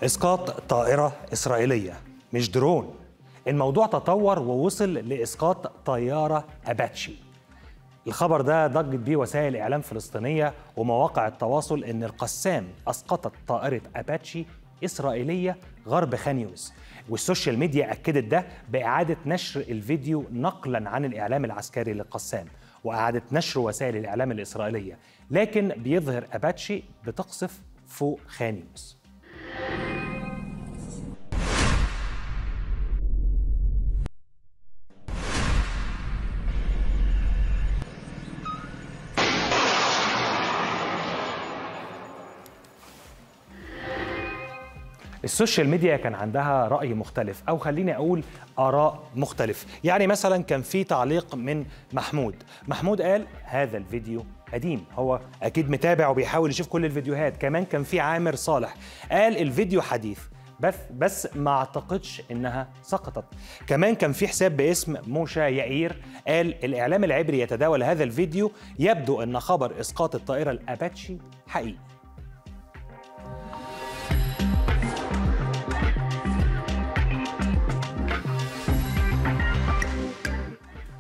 اسقاط طائره اسرائيليه مش درون الموضوع تطور ووصل لاسقاط طياره اباتشي الخبر ده ضجت بيه وسائل اعلام فلسطينيه ومواقع التواصل ان القسام اسقطت طائره اباتشي اسرائيليه غرب خان يونس والسوشيال ميديا اكدت ده باعاده نشر الفيديو نقلا عن الاعلام العسكري للقسام واعاده نشر وسائل الاعلام الاسرائيليه لكن بيظهر اباتشي بتقصف فوق خان يونس السوشيال ميديا كان عندها رأي مختلف أو خليني أقول آراء مختلف يعني مثلا كان في تعليق من محمود محمود قال هذا الفيديو قديم هو أكيد متابع وبيحاول يشوف كل الفيديوهات كمان كان في عامر صالح قال الفيديو حديث بس بس ما اعتقدش انها سقطت كمان كان في حساب باسم موشا يائير قال الاعلام العبري يتداول هذا الفيديو يبدو ان خبر اسقاط الطائره الاباتشي حقيقي